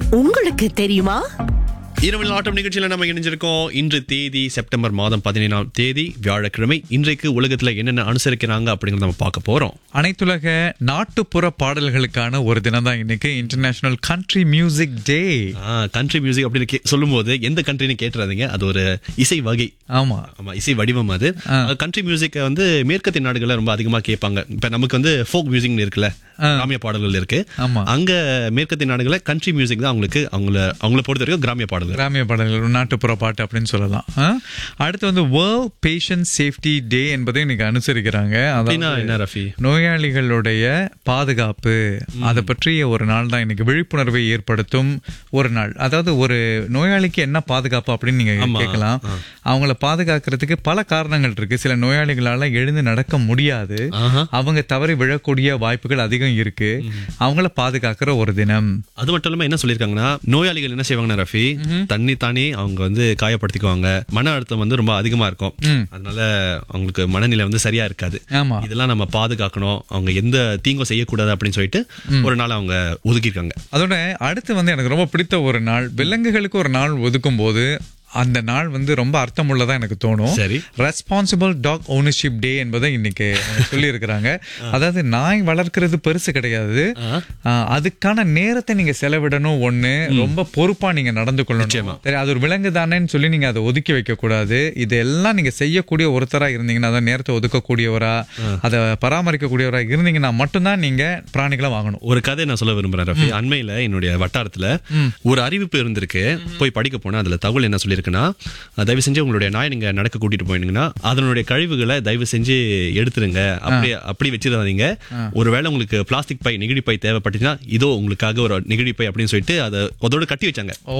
உங்களுக்கு தெரியுமா இரவில் ஆட்டம் நிகழ்ச்சியில நம்ம இணைஞ்சிருக்கோம் இன்று தேதி செப்டம்பர் மாதம் பதினேழாம் தேதி வியாழக்கிழமை இன்றைக்கு உலகத்துல என்னென்ன அனுசரிக்கிறாங்க அப்படிங்கறத நம்ம பார்க்க போறோம் அனைத்துலக நாட்டுப்புற பாடல்களுக்கான ஒரு தினம் தான் இன்னைக்கு international country music day country music அப்படின்னு கே- சொல்லும்போது எந்த கண்ட்ரின்னு கேட்டுறாதீங்க அது ஒரு இசை வகை ஆமா ஆமா இசை வடிவம் அது கண்ட்ரி மியூசிக்கை வந்து மேற்கத்திய நாடுகள்ல ரொம்ப அதிகமா கேட்பாங்க இப்ப நமக்கு வந்து ஃபோக் மியூசிக் இருக்குல்ல கிராமிய பாடல்கள் இருக்கு ஆமா. அங்க மேற்கத்திய நாடுகள்ல கண்ட்ரி மியூசிக் தான் அவங்களுக்கு அவங்கள அவங்கள பொறுத்த வரைக்கும் கிராமிய பாடல்கள் கிராமிய பாடல்கள் நாட்டுப்புற பாட்டு அப்படின்னு சொல்லலாம் ஆ? அடுத்து வந்து வேர்ல்ட் பேஷண்ட் சேஃப்டி டே என்பதை இன்னைக்கு அனுசரிக்கிறாங்க அப்படின்னா அதாவது என்ன ரஃபி நோயாளிகளுடைய பாதுகாப்பு அதை பற்றிய ஒரு நாள் தான் இன்னைக்கு விழிப்புணர்வை ஏற்படுத்தும் ஒரு நாள் அதாவது ஒரு நோயாளிக்கு என்ன பாதுகாப்பு அப்படின்னு நீங்க ஆமா. கேட்கலாம் அவங்கள பாதுகாக்கிறதுக்கு பல காரணங்கள் இருக்கு சில நோயாளிகளால எழுந்து நடக்க முடியாது ஆஹா. அவங்க தவறி விழக்கூடிய வாய்ப்புகள் அதிகம் இருக்கு அவங்கள பாதுகாக்கிற ஒரு தினம் அது மட்டும் இல்லாம என்ன சொல்லிருக்காங்கன்னா நோயாளிகள் என்ன செய்வாங்கன்னா ரஃபி தண்ணி தானே அவங்க வந்து காயப்படுத்திக்குவாங்க மன அழுத்தம் வந்து ரொம்ப அதிகமா இருக்கும் அதனால அவங்களுக்கு மனநிலை வந்து சரியா இருக்காது ஆமா இதெல்லாம் நம்ம பாதுகாக்கணும் அவங்க எந்த தீங்கும் செய்யக்கூடாது அப்படின்னு சொல்லிட்டு ஒரு நாள் அவங்க ஒதுக்கியிருக்காங்க அதோட அடுத்து வந்து எனக்கு ரொம்ப பிடித்த ஒரு நாள் விலங்குகளுக்கு ஒரு நாள் ஒதுக்கும் போது அந்த நாள் வந்து ரொம்ப அர்த்தமுள்ளதா எனக்கு தோணும் சரி. ரெஸ்பான்சிபிள் டாக் ஓனர்ஷிப் டே என்பதை இன்னைக்கு சொல்லி இருக்கிறாங்க அதாவது நாய் வளர்க்கிறது பெருசு கிடையாது ஆ, அதுக்கான நேரத்தை நீங்க செலவிடணும் ஒண்ணு ரொம்ப பொறுப்பா நீங்க நடந்து கொள்ளணும் சரி அது ஒரு விலங்கு தானேன்னு சொல்லி நீங்க அதை ஒதுக்கி வைக்க கூடாது இதெல்லாம் நீங்க செய்யக்கூடிய ஒருத்தரா இருந்தீங்கன்னா அதான் நேரத்தை ஒதுக்கக்கூடியவரா அதை பராமரிக்கக்கூடியவரா இருந்தீங்கன்னா மட்டும்தான் நீங்க பிராணிகளை வாங்கணும் ஒரு கதை நான் சொல்ல விரும்புறேன் ரஃபி அண்மையில என்னுடைய வட்டாரத்துல ஒரு அறிவிப்பு இருந்திருக்கு போய் படிக்க போனா அதுல தகவல் என்ன சொல்லியிருக்குன்னா தயவு செஞ்சு உங்களுடைய நாய் நீங்க நடக்க கூட்டிட்டு போயிருந்தீங்கன்னா அதனுடைய கழிவுகளை தயவு செஞ்சு எடுத்துருங்க அப்படி அப்படி வச்சிடாதீங்க ஒருவேளை உங்களுக்கு பிளாஸ்டிக் பை நெகிழி பை தேவைப்பட்டுச்சுன்னா இதோ உங்களுக்காக ஒரு நெகிழி பை அப்படின்னு சொல்லிட்டு அதை அதோட கட்டி வச்சாங்க ஓ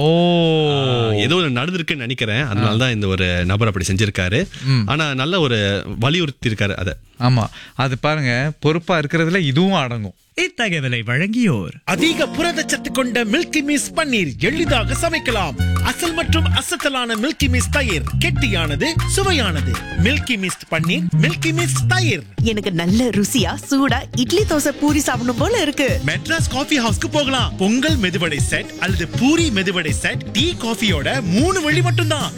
ஏதோ ஒன்று நடந்திருக்குன்னு நினைக்கிறேன் அதனாலதான் இந்த ஒரு நபர் அப்படி செஞ்சிருக்காரு ஆனா நல்ல ஒரு வலியுறுத்தி இருக்காரு அதை ஆமா அது பாருங்க பொறுப்பா இருக்கிறதுல இதுவும் அடங்கும் இத்தகவலை வழங்கியோர் அதிக புரதச்சத்து கொண்ட மில்கி மிஸ் பன்னீர் எளிதாக சமைக்கலாம் அசல் மற்றும் அசத்தலான மில்கி மிஸ் தயிர் கெட்டியானது சுவையானது Milky Mist paneer Milky Mist தயிர் எனக்கு நல்ல ருசியா சூடா இட்லி தோசை பூரி சாப்பிடணும் போல இருக்கு மெட்ராஸ் காஃபி ஹவுஸ்க்கு போகலாம் பொங்கல் மெதுவடை செட் அல்லது பூரி மெதுவடை செட் டீ காஃபியோட மூணு வழி மட்டும்தான்